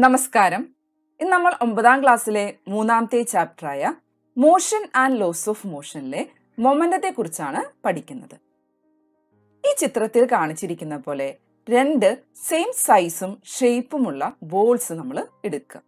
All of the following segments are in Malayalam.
നമസ്കാരം ഇന്ന് നമ്മൾ ഒമ്പതാം ക്ലാസ്സിലെ മൂന്നാമത്തെ ചാപ്റ്ററായ മോഷൻ ആൻഡ് ലോസ് ഓഫ് മോഷനിലെ മൊമെന്റത്തെ കുറിച്ചാണ് പഠിക്കുന്നത് ഈ ചിത്രത്തിൽ കാണിച്ചിരിക്കുന്ന പോലെ രണ്ട് സെയിം സൈസും ഷേപ്പുമുള്ള ബോൾസ് നമ്മൾ എടുക്കുക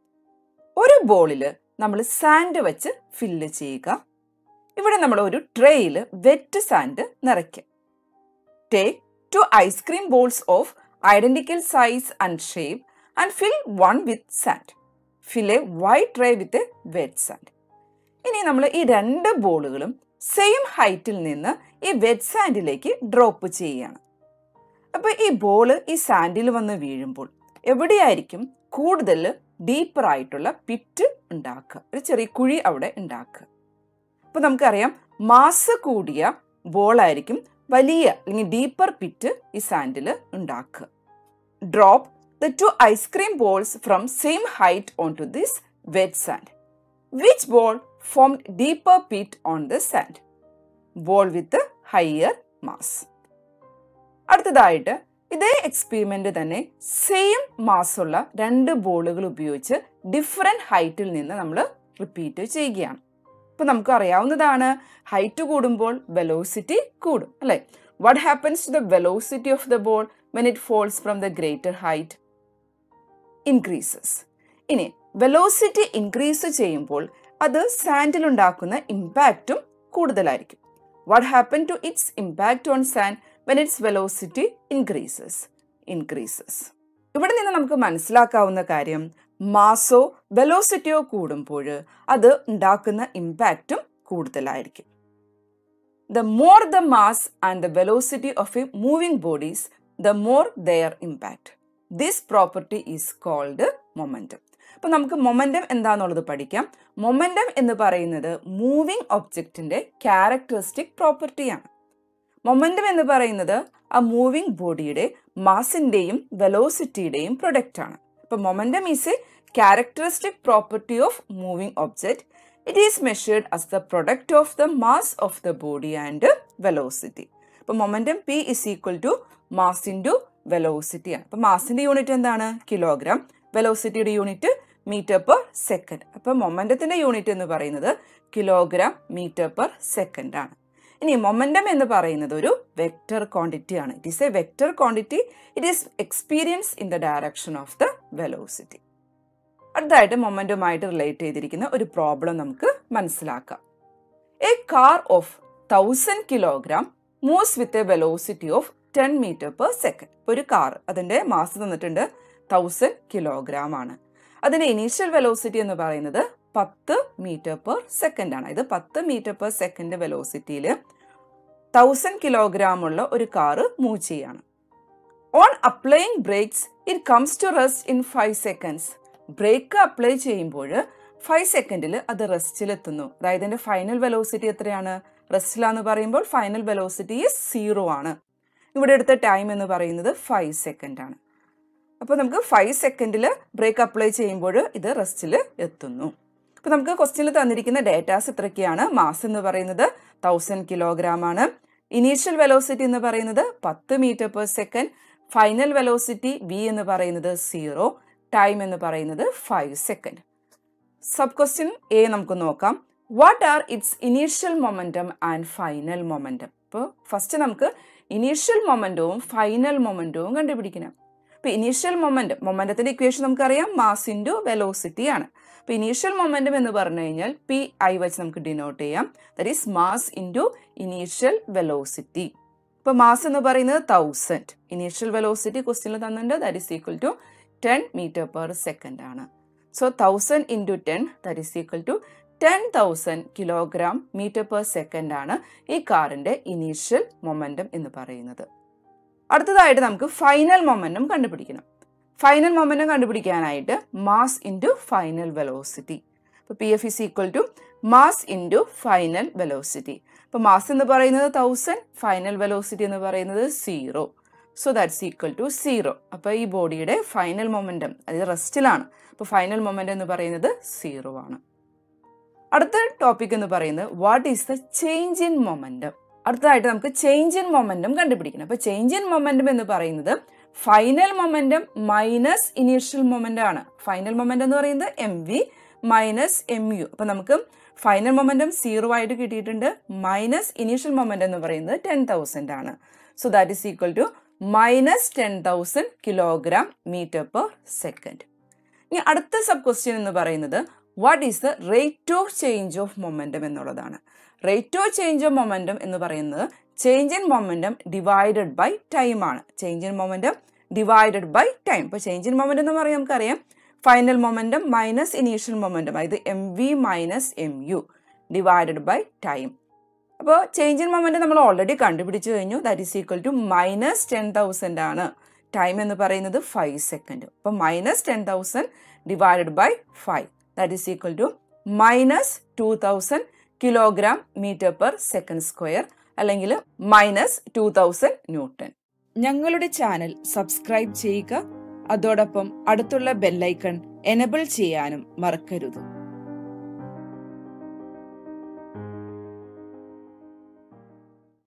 ഒരു ബോളിൽ നമ്മൾ സാൻഡ് വെച്ച് ഫില്ല് ചെയ്യുക ഇവിടെ നമ്മൾ ഒരു ട്രേയിൽ വെറ്റ് സാൻഡ് നിറയ്ക്കുക take two ice cream balls of identical size and shape and fill one with sand fill a white tray with wet sand ഇനി നമ്മൾ ഈ രണ്ട് ബോളുകളും സെയിം ഹൈറ്റിൽ നിന്ന് ഈ വെറ്റ് സാൻഡിലേക്ക് ഡ്രോപ്പ് ചെയ്യുകയാണ് അപ്പോൾ ഈ ബോള് ഈ സാൻഡിൽ വന്ന് വീഴുമ്പോൾ എവിടെയായിരിക്കും കൂടുതൽ ഡീപ്പർ ആയിട്ടുള്ള പിറ്റ് ഉണ്ടാക്കുക ഒരു ചെറിയ കുഴി അവിടെ ഉണ്ടാക്കുക അപ്പോൾ നമുക്കറിയാം മാസ് കൂടിയ ബോളായിരിക്കും വലിയ അല്ലെങ്കിൽ ഡീപ്പർ പിറ്റ് ഈ സാൻഡിൽ ഉണ്ടാക്കുക drop the two ice cream balls from same height onto this wet sand. Which ball formed deeper pit on the sand? Ball with the higher mass. അടുത്തതായിട്ട് ഇതേ എക്സ്പെരിമെന്റ് തന്നെ സെയിം മാസ് ഉള്ള രണ്ട് ബോളുകൾ ഉപയോഗിച്ച് ഡിഫറെന്റ് ഹൈറ്റിൽ നിന്ന് നമ്മൾ റിപ്പീറ്റ് ചെയ്യുകയാണ് ഇപ്പൊ നമുക്ക് അറിയാവുന്നതാണ് ഹൈറ്റ് കൂടുമ്പോൾ വെലോസിറ്റി കൂടും അല്ലെ what happens to the velocity of the ball when it falls from the greater height increases ഇനി വെലോസിറ്റി ഇൻക്രീസ് ചെയ്യുമ്പോൾ അത് സാൻഡിൽ ഉണ്ടാക്കുന്ന ഇമ്പാക്റ്റും കൂടുതലായിരിക്കും what happen to its impact on sand when its velocity increases increases ഇവിടെ നിന്ന് നമുക്ക് മനസ്സിലാക്കാവുന്ന കാര്യം മാസോ വെലോസിറ്റിയോ കൂടുമ്പോൾ അത് ഉണ്ടാക്കുന്ന ഇമ്പാക്റ്റും കൂടുതലായിരിക്കും the more the mass and the velocity of a moving bodies the more their impact this property is called momentum അപ്പോൾ നമുക്ക് മൊമെൻറ്റം എന്താണെന്നുള്ളത് പഠിക്കാം മൊമെൻറ്റം എന്ന് പറയുന്നത് മൂവിങ് ഒബ്ജക്റ്റിൻ്റെ ക്യാരക്ടറിസ്റ്റിക് പ്രോപ്പർട്ടിയാണ് മൊമെൻറ്റം എന്ന് പറയുന്നത് ആ മൂവിങ് ബോഡിയുടെ മാസിൻ്റെയും വെലോസിറ്റിയുടെയും പ്രൊഡക്റ്റ് ആണ് അപ്പോൾ momentum is a characteristic property of moving object it is measured as the product of the mass of the body and velocity അപ്പോൾ momentum P is equal to mass into velocity ആണ് അപ്പോൾ മാസിന്റെ യൂണിറ്റ് എന്താണ് കിലോഗ്രാം വെലോസിറ്റിയുടെ യൂണിറ്റ് മീറ്റർ പെർ സെക്കൻഡ് അപ്പോൾ മൊമെൻറ്റത്തിന്റെ യൂണിറ്റ് എന്ന് പറയുന്നത് കിലോഗ്രാം മീറ്റർ പെർ സെക്കൻഡ് ആണ് ഇനി മൊമെൻറ്റം എന്ന് പറയുന്നത് ഒരു വെക്റ്റർ ക്വാണ്ടിറ്റി ആണ് it is a vector quantity it is experience in the direction of the velocity അടുത്തതായിട്ട് മൊമെൻറ്റുമായിട്ട് റിലേറ്റ് ചെയ്തിരിക്കുന്ന ഒരു പ്രോബ്ലം നമുക്ക് മനസ്സിലാക്കാം a car of thousand kilogram moves with a velocity of ten metre per second ഒരു കാർ അതിൻ്റെ മാസ് തന്നിട്ടുണ്ട് തൗസൻഡ് കിലോഗ്രാം ആണ് അതിൻ്റെ ഇനീഷ്യൽ വെലോസിറ്റി എന്ന് പറയുന്നത് പത്ത് മീറ്റർ പെർ സെക്കൻഡ് ആണ് ഇത് പത്ത് മീറ്റർ പെർ സെക്കൻഡ് വെലോസിറ്റിയിൽ തൗസൻഡ് കിലോഗ്രാം ഉള്ള ഒരു കാറ് മൂവ് ചെയ്യാണ് on applying brakes it comes to rest in five seconds brake apply ചെയ്യുമ്പോൾ ഫൈവ് സെക്കൻഡിൽ അത് റെസ്റ്റിലെത്തുന്നു അതായത് ഇതിൻ്റെ ഫൈനൽ വെലോസിറ്റി എത്രയാണ് റെസ്റ്റിലാന്ന് പറയുമ്പോൾ ഫൈനൽ വെലോസിറ്റി സീറോ ആണ് ഇവിടെ എടുത്ത ടൈം എന്ന് പറയുന്നത് ഫൈവ് സെക്കൻഡ് ആണ് അപ്പോൾ നമുക്ക് ഫൈവ് സെക്കൻഡിൽ ബ്രേക്ക് അപ്ലൈ ചെയ്യുമ്പോൾ ഇത് റെസ്റ്റിൽ എത്തുന്നു അപ്പോൾ നമുക്ക് ക്വസ്റ്റ്യനിൽ തന്നിരിക്കുന്ന ഡേറ്റാസ് ഇത്രയൊക്കെയാണ് മാസ് എന്ന് പറയുന്നത് തൗസൻഡ് കിലോഗ്രാം ആണ് ഇനീഷ്യൽ വെലോസിറ്റി എന്ന് പറയുന്നത് പത്ത് metre per second final velocity V എന്ന് പറയുന്നത് സീറോ ടൈം എന്ന് പറയുന്നത് five second sub question A നമുക്ക് നോക്കാം what are its initial momentum and final momentum ഇപ്പോൾ ഫസ്റ്റ് നമുക്ക് ഇനീഷ്യൽ മൊമെൻറ്റവും ഫൈനൽ മൊമെൻറ്റവും കണ്ടുപിടിക്കണം അപ്പോൾ ഇനീഷ്യൽ മൊമെൻറ്റം മൊമെൻറ്റത്തിൻ്റെ ഇക്വേഷൻ നമുക്കറിയാം മാസ് ഇൻറ്റു വെലോസിറ്റി ആണ് അപ്പോൾ ഇനീഷ്യൽ മൊമെൻറ്റം എന്ന് പറഞ്ഞു കഴിഞ്ഞാൽ പി ഐ വെച്ച് നമുക്ക് ഡിനോട്ട് ചെയ്യാം that is mass into initial velocity ഇപ്പോൾ മാസ് എന്ന് പറയുന്നത് തൗസൻഡ് ഇനീഷ്യൽ വെലോസിറ്റി ക്വസ്റ്റ്യനിൽ തന്നിട്ടുണ്ട് that is equal to ten metre per second ആണ് so thousand into ten that is equal to ten thousand kilogram metre per second ആണ് ഈ കാറിൻ്റെ ഇനീഷ്യൽ മൊമെൻറ്റം എന്ന് പറയുന്നത് അടുത്തതായിട്ട് നമുക്ക് ഫൈനൽ മൊമെൻറ്റം കണ്ടുപിടിക്കണം ഫൈനൽ മൊമെൻറ്റം കണ്ടുപിടിക്കാനായിട്ട് മാസ് ഇൻറ്റു ഫൈനൽ വെലോസിറ്റി ഇപ്പോൾ P F is equal to mass into final velocity ഇപ്പോൾ മാസ് എന്ന് പറയുന്നത് തൗസൻഡ് ഫൈനൽ വെലോസിറ്റി എന്ന് പറയുന്നത് zero so that's equal to zero അപ്പോൾ ഈ ബോഡിയുടെ ഫൈനൽ മൊമെൻറ്റം അതായത് റെസ്റ്റിലാണ് അപ്പോൾ ഫൈനൽ മൊമെൻറ്റം എന്ന് പറയുന്നത് സീറോ ആണ് അടുത്ത ടോപ്പിക് എന്ന് പറയുന്നത് what is the change in momentum അടുത്തതായിട്ട് നമുക്ക് ചേഞ്ച് ഇൻ മൊമെൻറ്റം കണ്ടുപിടിക്കണം അപ്പോൾ ചേഞ്ച് ഇൻ മൊമെൻറ്റം എന്ന് പറയുന്നത് final momentum minus initial momentum ആണ് ഫൈനൽ മൊമെന്റം എന്ന് പറയുന്നത് M V minus M U അപ്പൊ നമുക്ക് ഫൈനൽ മൊമെന്റം സീറോ ആയിട്ട് കിട്ടിയിട്ടുണ്ട് മൈനസ് ഇനീഷ്യൽ മൊമെന്റം എന്ന് പറയുന്നത് ടെൻ തൗസൻഡ് ആണ് so that is equal to minus ten thousand kilogram metre per second ഇനി അടുത്ത സബ് ക്വസ്റ്റ്യൻ എന്ന് പറയുന്നത് what is the rate of change of momentum എന്നുള്ളതാണ് rate of change of momentum എന്ന് പറയുന്നത് change in momentum divided by time ആണ് change in momentum divided by time ഇപ്പോൾ ചേഞ്ച് ഇൻ മൊമെന്റം എന്ന് പറയുമ്പോൾ നമുക്കറിയാം final momentum minus initial momentum അതായത് M V minus M U divided by time അപ്പോൾ ചേഞ്ച് ഇൻ മൊമെന്റ് നമ്മൾ ഓൾറെഡി കണ്ടുപിടിച്ചു കഴിഞ്ഞു that is equal to minus ten thousand ആണ് ടൈം എന്ന് പറയുന്നത് ഫൈവ് സെക്കൻഡ് അപ്പോൾ minus ten thousand divided by five that is equal to minus two thousand kilogram metre per second square അല്ലെങ്കിൽ മൈനസ് ടു തൗസൻഡ് ന്യൂട്ടൺ ഞങ്ങളുടെ ചാനൽ സബ്സ്ക്രൈബ് ചെയ്യുക അതോടൊപ്പം അടുത്തുള്ള ബെല്ലൈക്കൺ എനബിൾ ചെയ്യാനും മറക്കരുത്